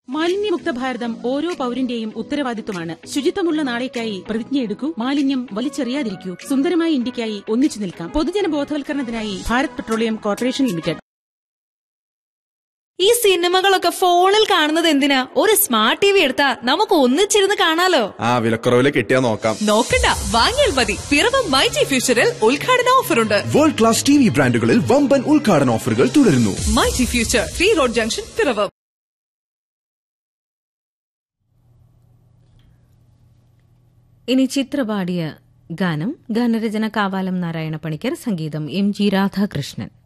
മാലിന്യമുക്ത ഭാരതം ഓരോ പൌരന്റെയും ഉത്തരവാദിത്വമാണ് ശുചിത്വമുള്ള നാളേക്കായി പ്രതിജ്ഞയെടുക്കൂ മാലിന്യം വലിച്ചെറിയാതിരിക്കൂ സുന്ദരമായ ഇന്ത്യക്കായി ഒന്നിച്ചു നിൽക്കാം പൊതുജന ബോധവൽക്കരണത്തിനായി ഭാരത് പെട്രോളിയം കോർപ്പറേഷൻ ലിമിറ്റഡ് ഈ സിനിമകളൊക്കെ ഫോണിൽ കാണുന്നത് എന്തിനാ ഒരു സ്മാർട്ട് ടി വി എടുത്താ നമുക്ക് ഒന്നിച്ചിരുന്ന് കാണാലോ ആ വിലക്കുറവില് കിട്ടിയാ നോക്കാം നോക്കണ്ട വാങ്ങിയാൽ മതി പിറവം മൈജി ഫ്യൂച്ചറിൽ ഉദ്ഘാടന ഓഫറുണ്ട് വേൾഡ് ക്ലാസ് ടി വി ബ്രാൻഡുകളിൽ വമ്പൻ ഉദ്ഘാടന ഓഫറുകൾ തുടരുന്നു myG future free road junction Piravom ഇനി ചിത്ര പാടിയ ഗാനം ഗാനരചന കാവാലം നാരായണ പണിക്കർ സംഗീതം എം ജി രാധാകൃഷ്ണൻ